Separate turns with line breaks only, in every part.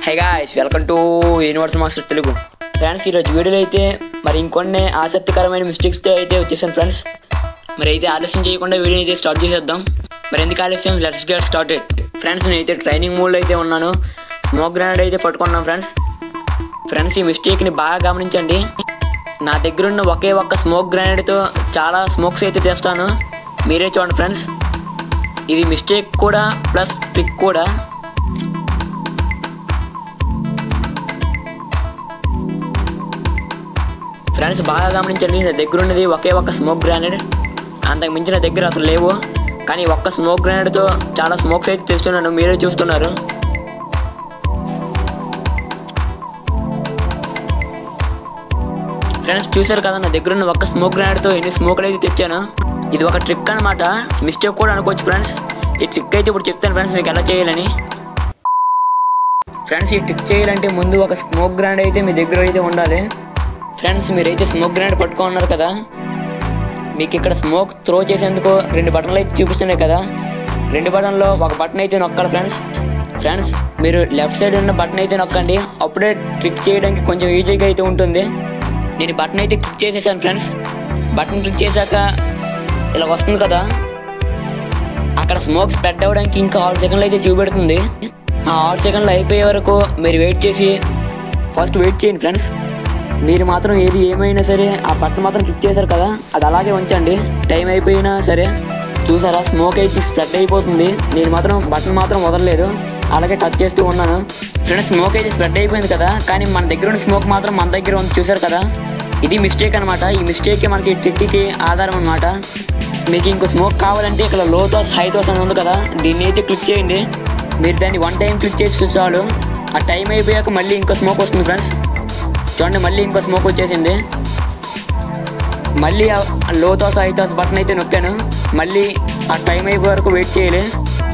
high guys welcome to universe master Telugu friends ఈరోజు వీడియోలో అయితే మరి ఇంకొన్ని ఆసక్తికరమైన మిస్టేక్స్తో అయితే వచ్చేసాను ఫ్రెండ్స్ మరి అయితే ఆలస్యం చేయకుండా వీడియో అయితే స్టార్ట్ చేసేద్దాం మరి ఎందుకు ఆలస్యం లెట్స్ గెట్ స్టార్టెడ్ ఫ్రెండ్స్ నేనైతే ట్రైనింగ్ మోడ్లో అయితే ఉన్నాను స్మోక్ గ్రానైడ్ అయితే పట్టుకున్నాను ఫ్రెండ్స్ ఫ్రెండ్స్ ఈ మిస్టేక్ని బాగా గమనించండి నా దగ్గర ఉన్న ఒకే ఒక్క స్మోక్ గ్రానైడ్తో చాలా స్మోక్స్ అయితే తెస్తాను మీరే చూడండి ఫ్రెండ్స్ ఇది మిస్టేక్ కూడా ప్లస్ ట్రిక్ కూడా ఫ్రెండ్స్ బాగా గమనించండి నా దగ్గర ఉన్నది ఒకే ఒక్క స్మోక్ గ్రానైడ్ అంతకు మించిన దగ్గర అసలు లేవు కానీ ఒక్క స్మోక్ గ్రానైడ్తో చాలా స్మోక్స్ అయితే తెస్తున్నాను మీరే చూస్తున్నారు ఫ్రెండ్స్ చూశారు కదా నా దగ్గర ఉన్న ఒక్క స్మోక్ గ్రానైడ్తో ఎన్ని స్మోక్లు అయితే తెచ్చాను ఇది ఒక ట్రిక్ అనమాట మిస్టేక్ కూడా అనుకోవచ్చు ఫ్రెండ్స్ ఈ ట్రిక్ అయితే ఇప్పుడు చెప్తాను ఫ్రెండ్స్ మీకు ఎలా చేయాలని ఫ్రెండ్స్ ఈ ట్రిక్ చేయాలంటే ముందు ఒక స్మోక్ గ్రానైడ్ అయితే మీ దగ్గర అయితే ఉండాలి ఫ్రెండ్స్ మీరైతే స్మోక్ గ్రానైడ్ పట్టుకొని ఉన్నారు కదా మీకు ఇక్కడ స్మోక్ త్రో చేసేందుకు రెండు బటన్లు అయితే చూపిస్తున్నాయి కదా రెండు బటన్లో ఒక బటన్ అయితే నొక్కాలి ఫ్రెండ్స్ ఫ్రెండ్స్ మీరు లెఫ్ట్ సైడ్ ఉన్న బటన్ అయితే నొక్కండి అప్పుడే ట్రిక్ చేయడానికి కొంచెం ఈజీగా అయితే ఉంటుంది నేను బటన్ అయితే క్లిక్ చేసేసాను ఫ్రెండ్స్ బటన్ క్లిక్ చేశాక ఇలా వస్తుంది కదా అక్కడ స్మోక్ స్ప్రెడ్ అవ్వడానికి ఇంకా ఆరు సెకండ్లు అయితే చూపెడుతుంది ఆ ఆరు సెకండ్లు అయిపోయే వరకు మీరు వెయిట్ చేసి ఫస్ట్ వెయిట్ చేయండి ఫ్రెండ్స్ మీరు మాత్రం ఏది ఏమైనా సరే ఆ బటన్ మాత్రం క్లిక్ చేశారు కదా అది అలాగే ఉంచండి టైం అయిపోయినా సరే చూసారా స్మోక్ అయితే స్ప్రెడ్ అయిపోతుంది నేను మాత్రం బటన్ మాత్రం వదలలేదు అలాగే టచ్ చేస్తూ ఉన్నాను ఫ్రెండ్స్ స్మోక్ అయితే స్ప్రెడ్ అయిపోయింది కదా కానీ మన దగ్గర ఉన్న స్మోక్ మాత్రం మన దగ్గర ఉంది చూసారు కదా ఇది మిస్టేక్ అనమాట ఈ మిస్టేక్ మనకి ట్రిక్కి ఆధారం అనమాట మీకు ఇంకో స్మోక్ కావాలంటే ఇక్కడ లో టాస్ హై టాస్ అని ఉంది కదా దీన్ని అయితే క్లిక్ చేయండి మీరు దాన్ని వన్ టైం క్లిక్ చేసి చాలు ఆ టైం అయిపోయాక మళ్ళీ ఇంకో స్మోక్ వస్తుంది ఫ్రెండ్స్ చూడండి మళ్ళీ ఇంకో స్మోక్ వచ్చేసింది మళ్ళీ లో టాస్ హై టాస్ బటన్ అయితే నొక్కాను మళ్ళీ ఆ టైం అయిపోయే వరకు వెయిట్ చేయాలి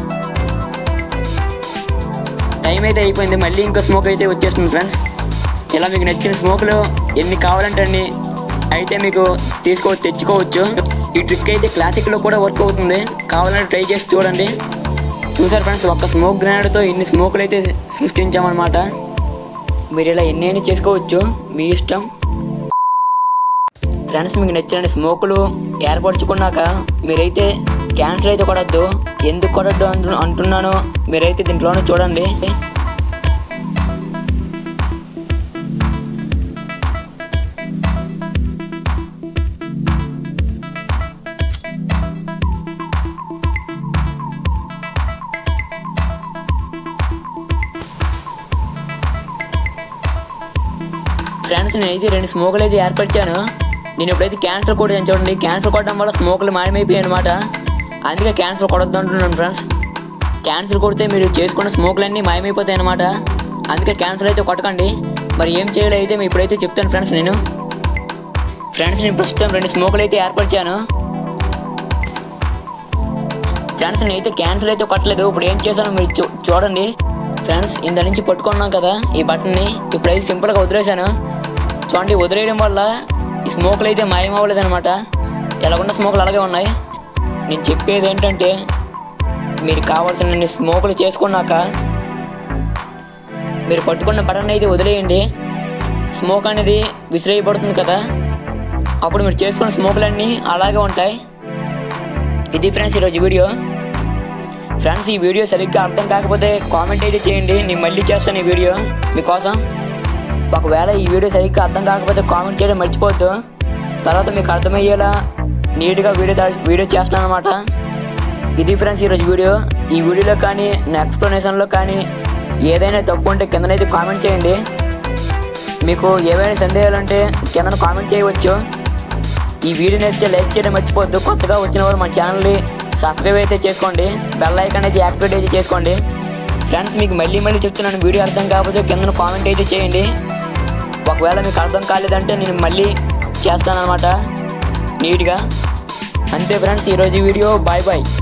టైం అయితే అయిపోయింది మళ్ళీ ఇంకో స్మోక్ అయితే వచ్చేస్తుంది ఫ్రెండ్స్ ఇలా మీకు నచ్చిన స్మోక్లు ఎన్ని కావాలంటే అన్ని అయితే మీకు తీసుకో తెచ్చుకోవచ్చు ఈ ట్రిక్ అయితే క్లాసిక్లో కూడా వర్క్ అవుతుంది కావాలంటే ట్రై చేసి చూడండి చూసారు ఫ్రెండ్స్ ఒక్క స్మోక్ గ్రానైడ్తో ఇన్ని స్మోకులు అయితే సృష్టించామన్నమాట మీరు ఇలా ఎన్ని అయినా చేసుకోవచ్చు మీ ఇష్టం ఫ్రెండ్స్ మీకు నచ్చిన స్మోకులు ఏర్పరచుకున్నాక మీరైతే క్యాన్సర్ అయితే కొడద్దు ఎందుకు కొడద్దు అంటు అంటున్నానో మీరైతే దీంట్లోనే చూడండి ఫ్రెండ్స్ నేనైతే రెండు స్మోకులు అయితే ఏర్పరిచాను నేను ఎప్పుడైతే క్యాన్సర్ కొట్టాను చూడండి క్యాన్సర్ కొట్టడం వల్ల స్మోకులు మాయమైపోయాయి అనమాట అందుకే క్యాన్సర్ కొడద్దు అంటున్నాను ఫ్రెండ్స్ క్యాన్సర్ కొడితే మీరు చేసుకున్న స్మోకులన్నీ మాయమైపోతాయి అనమాట అందుకే క్యాన్సర్ అయితే కొట్టకండి మరి ఏం చేయాలి అయితే మీ ఇప్పుడైతే చెప్తాను ఫ్రెండ్స్ నేను ఫ్రెండ్స్ నేను ప్రస్తుతం రెండు స్మోకులు అయితే ఏర్పరిచాను ఫ్రెండ్స్ నేనైతే క్యాన్సర్ అయితే కొట్టలేదు ఇప్పుడు ఏం చేశానో మీరు చూ చూడండి ఫ్రెండ్స్ ఇంత నుంచి పట్టుకున్నాం కదా ఈ బటన్ని ఇప్పుడైతే సింపుల్గా వదిలేశాను చూడండి వదిలేయడం వల్ల ఈ స్మోకులు అయితే మాయమవ్వలేదు అనమాట ఎలాగున్న స్మోకులు అలాగే ఉన్నాయి నేను చెప్పేది ఏంటంటే మీరు కావాల్సిన స్మోకులు చేసుకున్నాక మీరు పట్టుకున్న బటన్ అయితే వదిలేయండి స్మోక్ అనేది విసిరేయబడుతుంది కదా అప్పుడు మీరు చేసుకున్న స్మోకులన్నీ అలాగే ఉంటాయి ఇది ఫ్రెండ్స్ ఈరోజు వీడియో ఫ్రెండ్స్ ఈ వీడియో సరిగ్గా అర్థం కాకపోతే కామెంట్ అయితే చేయండి నేను మళ్ళీ చేస్తాను ఈ వీడియో మీకోసం ఒకవేళ ఈ వీడియో సరిగ్గా అర్థం కాకపోతే కామెంట్ చేయడం మర్చిపోవద్దు తర్వాత మీకు అర్థమయ్యేలా నీట్గా వీడియో తా- వీడియో చేస్తాను అనమాట ఇది ఫ్రెండ్స్ ఈరోజు వీడియో ఈ వీడియోలో కానీ నా ఎక్స్ప్లెనేషన్లో కానీ ఏదైనా తప్పు ఉంటే కిందనైతే కామెంట్ చేయండి మీకు ఏవైనా సందేహాలు ఉంటే కింద కామెంట్ చేయవచ్చు ఈ వీడియో నచ్చితే లైక్ చేయడం మర్చిపోవద్దు కొత్తగా వచ్చిన వారు మన ఛానల్ని సబ్స్క్రైబ్ అయితే చేసుకోండి బెల్ ఐకాన్ అయితే యాక్టివేట్ అయితే చేసుకోండి ఫ్రెండ్స్ మీకు మళ్ళీ మళ్ళీ చెప్తున్నాను వీడియో అర్థం కాకపోతే కింద కామెంట్ అయితే చేయండి ఒకవేళ మీకు అర్థం కాలేదంటే నేను మళ్ళీ చేస్తానన్నమాట నీట్గా అంతే ఫ్రెండ్స్ ఈరోజు వీడియో బాయ్ బాయ్